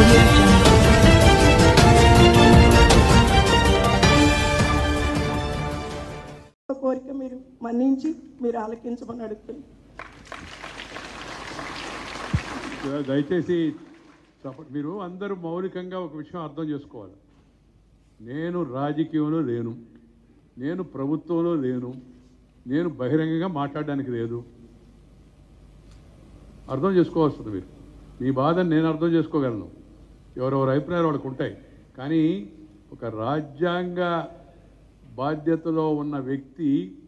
audio jungle. కోరిక మీరు మన్నించి మీరు ఆలకించమని అడుగుతుంది దయచేసి చెప్ప- మీరు అందరూ మౌలికంగా ఒక విషయం అర్థం చేసుకోవాలి నేను రాజకీయంలో లేను నేను ప్రభుత్వంలో లేను నేను బహిరంగంగా మాట్లాడడానికి లేదు అర్థం చేసుకోవాల్సింది మీరు మీ బాధను నేను అర్థం చేసుకోగలను ఎవరెవరి అభిప్రాయాలు వాళ్ళకు ఉంటాయి కానీ ఒక రాజ్యాంగ బాధ్యతలో ఉన్న వ్యక్తి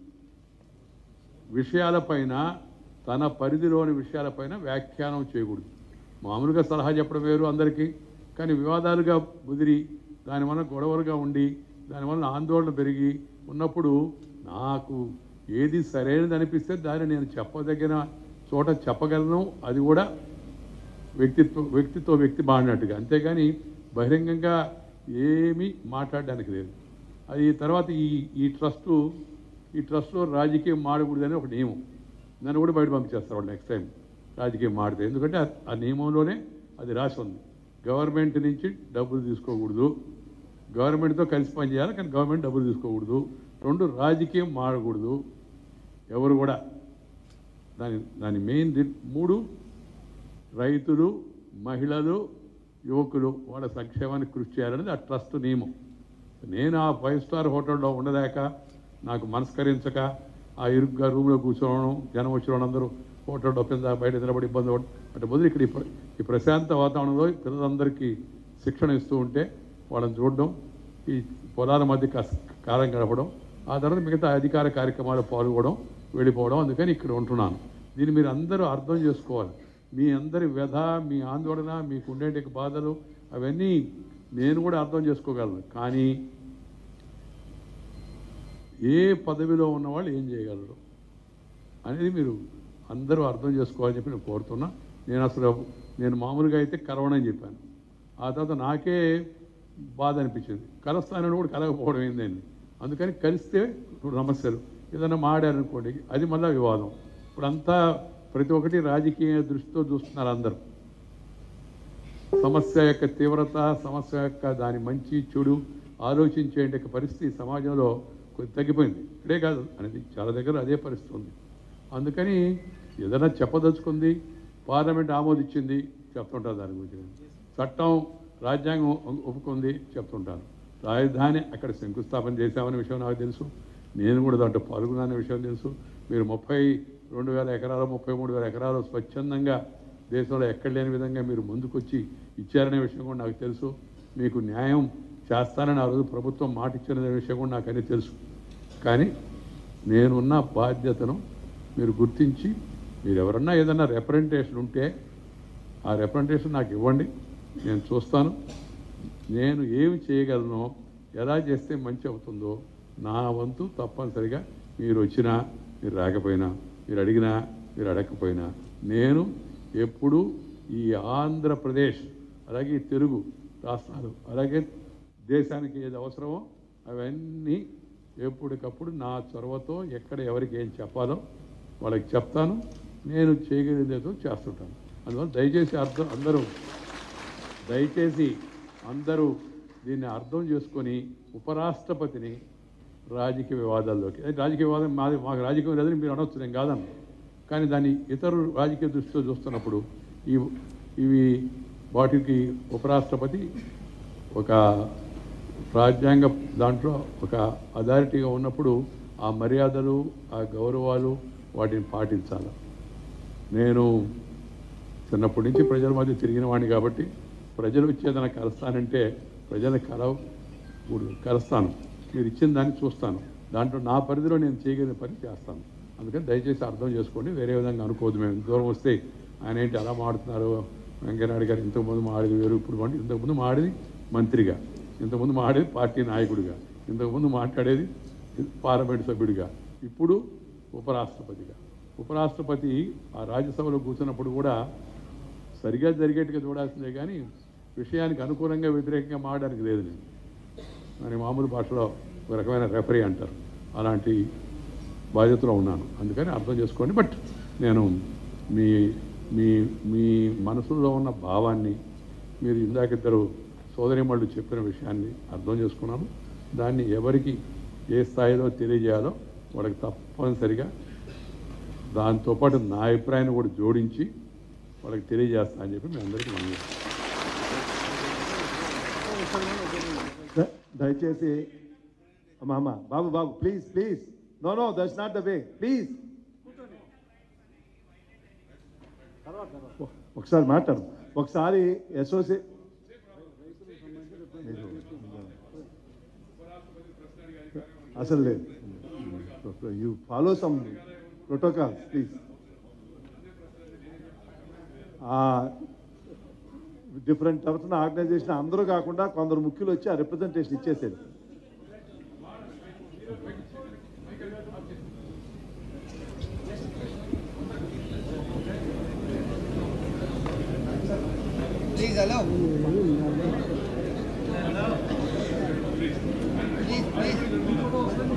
విషయాలపైన తన పరిధిలోని విషయాలపైన వ్యాఖ్యానం చేయకూడదు మామూలుగా సలహా చెప్పడం వేరు అందరికీ కానీ వివాదాలుగా ముదిరి దానివల్ల గొడవలుగా ఉండి దానివల్ల ఆందోళన పెరిగి ఉన్నప్పుడు నాకు ఏది సరైనది అనిపిస్తే దాన్ని నేను చెప్పదగిన చోట చెప్పగలను అది కూడా వ్యక్తిత్వ వ్యక్తితో వ్యక్తి మాడినట్టుగా అంతేగాని బహిరంగంగా ఏమీ మాట్లాడడానికి లేదు అది తర్వాత ఈ ఈ ట్రస్టు ఈ ట్రస్ట్లో రాజకీయం మాడకూడదని ఒక నియమం నన్ను కూడా బయట పంపించేస్తారు వాళ్ళు నెక్స్ట్ టైం రాజకీయం మాడితే ఎందుకంటే ఆ- ఆ నియమంలోనే అది రాసి ఉంది గవర్నమెంట్ నుంచి డబ్బులు తీసుకోకూడదు గవర్నమెంట్తో కలిసి పనిచేయాలి కానీ గవర్నమెంట్ డబ్బులు తీసుకోకూడదు రెండు రాజకీయం మాడకూడదు ఎవరు కూడా దాని దాని మెయిన్ ది- మూడు రైతులు మహిళలు యువకులు వాళ్ళ సంక్షేమానికి కృషి చేయాలనేది ఆ ట్రస్ట్ నియమం నేను ఆ ఫైవ్ స్టార్ హోటల్లో ఉండలేక నాకు మనస్కరించక ఆ ఇరుగ్గా రూమ్లో కూర్చోవడం జనం వచ్చిన వాళ్ళందరూ హోటల్ కింద బయట నిలబడి ఇబ్బంది పడడం అంటే బదులు ఇక్కడ ఈ ప్ర- ఈ ప్రశాంత వాతావరణంలో పిల్లలందరికీ శిక్షణ ఇస్తూ ఉంటే వాళ్ళని చూడడం ఈ పొలాల మధ్య కాస్త కాలం గడపడం ఆ తర్వాత మిగతా అధికార కార్యక్రమాలు పాల్గొనడం వెళ్ళిపోవడం అందుకని ఇక్కడ ఉంటున్నాను దీన్ని మీరు అందరూ అర్థం చేసుకోవాలి మీ అందరి వ్యధ మీ ఆందోళన మీకు ఉండే బాధలు అవన్నీ నేను కూడా అర్థం చేసుకోగలను కానీ ఏ పదవిలో ఉన్నవాళ్ళు ఏం చేయగలరు అనేది మీరు అందరూ అర్థం చేసుకోవాలని చెప్పి నేను కోరుతున్నా నేను అసలు నేను మామూలుగా అయితే కలవనని చెప్పాను ఆ తర్వాత నాకే బాధ అనిపించింది కలుస్తానని కూడా కలగకపోవడం ఏందండి అందుకని కలిస్తే ఇప్పుడు సమస్యలు ఏదైనా మాడారనుకోండి అది మళ్ళీ వివాదం ఇప్పుడు అంతా ప్రతి ఒక్కటి రాజకీయ దృష్టితో చూస్తున్నారు అందరూ సమస్య యొక్క తీవ్రత సమస్య యొక్క దాని మంచి చెడు ఆలోచించే పరిస్థితి సమాజంలో కొద్ది తగ్గిపోయింది ఇక్కడే కాదు అనేది చాలా దగ్గర అదే పరిస్థితి ఉంది అందుకని ఏదైనా చెప్పదలుచుకుంది పార్లమెంట్ ఆమోదించింది చెప్తుంటారు దాని గురించి చట్టం రాజ్యాంగం ఒ- ఒప్పుకుంది చెప్తుంటాను రాజధాని అక్కడ శంకుస్థాపన చేశామనే విషయం నాకు తెలుసు నేను కూడా దాంట్లో పాల్గొన్నానే విషయం తెలుసు మీరు ముప్పై రెండు వేల ఎకరాలు ముప్పై మూడు వేల ఎకరాలు స్వచ్ఛందంగా దేశంలో ఎక్కడ లేని విధంగా మీరు ముందుకొచ్చి ఇచ్చారనే విషయం కూడా నాకు తెలుసు మీకు న్యాయం చేస్తానని ఆ రోజు ప్రభుత్వం మాట ఇచ్చిన విషయం కూడా నాకు అన్నీ తెలుసు కానీ నేనున్న బాధ్యతను మీరు గుర్తించి మీరు ఎవరన్నా ఏదన్నా రిప్రజెంటేషన్ ఉంటే ఆ రిప్రజెంటేషన్ నాకు ఇవ్వండి నేను చూస్తాను నేను ఏమి చేయగలను ఎలా చేస్తే మంచి అవుతుందో నా వంతు తప్పనిసరిగా మీరు వచ్చినా మీరు రాకపోయినా మీరు అడిగినా మీరు అడగకపోయినా నేను ఎప్పుడు ఈ ఆంధ్రప్రదేశ్ అలాగే ఈ తెలుగు రాష్ట్రాలు అలాగే దేశానికి ఏది అవసరమో అవన్నీ ఎప్పటికప్పుడు నా చొరవతో ఎక్కడ ఎవరికి ఏం చెప్పాలో వాళ్ళకి చెప్తాను నేను చేయగలిగేదో చేస్తుంటాను అందువల్ల దయచేసి అర్థం అందరూ దయచేసి అందరూ దీన్ని అర్థం చేసుకొని ఉపరాష్ట్రపతిని రాజకీయ వివాదాల్లోకి అది రాజకీయ వివాదం మాది మాకు రాజకీయం లేదని మీరు అనొచ్చు నేను కాదన్న కానీ దాన్ని ఇతరులు రాజకీయ దృష్టితో చూస్తున్నప్పుడు ఈ ఇవి వాటికి ఉపరాష్ట్రపతి ఒక రాజ్యాంగ దాంట్లో ఒక అథారిటీగా ఉన్నప్పుడు ఆ మర్యాదలు ఆ గౌరవాలు వాటిని పాటించాలి నేను చిన్నప్పటి నుంచి ప్రజల మధ్య తిరిగిన వాడిని కాబట్టి ప్రజలు ఇచ్చేదన్న కలుస్తానంటే ప్రజల్ని కలవ కలుస్తాను మీరు ఇచ్చిన దాన్ని చూస్తాను దాంట్లో నా పరిధిలో నేను చేయగలిగిన పని చేస్తాను అందుకని దయచేసి అర్థం చేసుకోండి వేరే విధంగా అనుకోవద్దు మేము ఇంత దూరం వస్తే ఆయన ఏంటి అలా మాడుతున్నారు వెంకయ్యనాయుడు గారు ఇంతకుముందు మాడేది వేరు ఇప్పుడు మాడి ఇంతకుముందు మాడేది మంత్రిగా ఇంతకుముందు మాడేది పార్టీ నాయకుడిగా ఇంతకుముందు మాట్లాడేది పార్లమెంట్ సభ్యుడిగా ఇప్పుడు ఉపరాష్ట్రపతిగా ఉపరాష్ట్రపతి ఆ రాజ్యసభలో కూర్చున్నప్పుడు కూడా సరిగా జరిగేట్టుగా చూడాల్సిందే కానీ విషయానికి అనుకూలంగా వ్యతిరేకంగా మాడడానికి లేదు నేను అని మామూలు భాషలో ఒక రకమైన రెఫరీ అంటారు అలాంటి బాధ్యతలో ఉన్నాను అందుకని అర్థం చేసుకోండి బట్ నేను మీ మీ మీ మనసులో ఉన్న భావాన్ని మీరు ఇందాక ఇద్దరు సోదరిమళ్ళు చెప్పిన విషయాన్ని అర్థం చేసుకున్నాను దాన్ని ఎవరికి ఏ స్థాయిలో తెలియజేయాలో వాళ్ళకి తప్పనిసరిగా దాంతోపాటు నా అభిప్రాయాన్ని కూడా జోడించి వాళ్ళకి తెలియజేస్తా అని చెప్పి మీ అందరికీ మనం ద- దయచేసి అమ్మా అమ్మ బాబు బాబు please please no no that's not the way please ఒకసారి మాట్లాడు ఒకసారి ఎస్ఓసి అసలు లేదు you follow some protocol please different తరఫున ఆర్గనైజేషన్ అందరూ కాకుండా కొందరు ముఖ్యులు వచ్చి ఆ రిప్రజెంటేషన్ ఇచ్చేసేది Please allow. Please, please.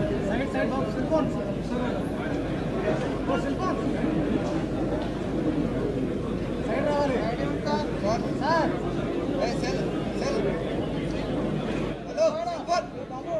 Sir, sir. Hey, sell, sell. Hello, Silvan.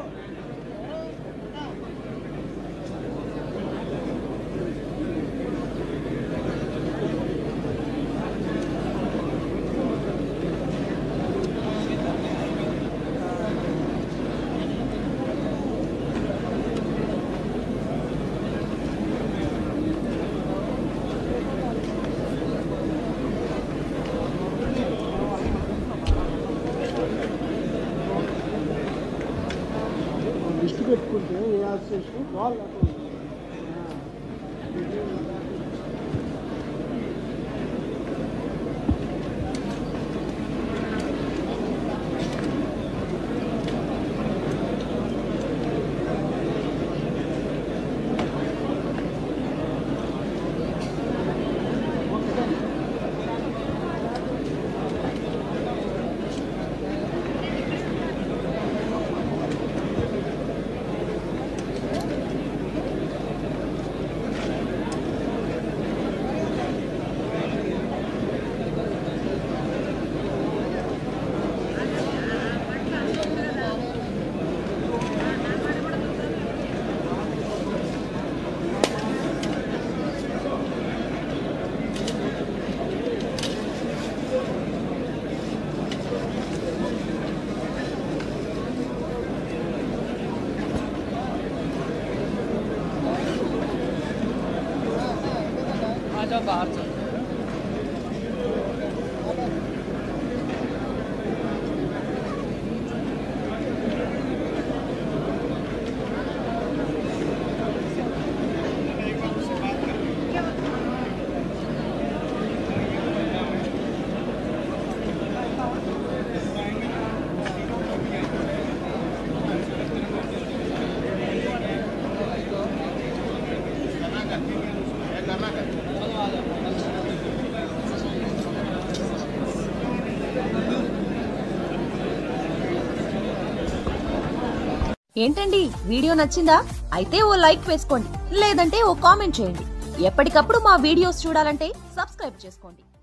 List పెట్టుకుంటే ఏ అసోసియేషన్ వాళ్ళు అట్లా ఉంటుంది. ఏంటండి వీడియో నచ్చిందా అయితే ఓ లైక్ వేసుకోండి లేదంటే ఓ కామెంట్ చేయండి ఎప్పటికప్పుడు మా వీడియోస్ చూడాలంటే సబ్స్క్రైబ్ చేసుకోండి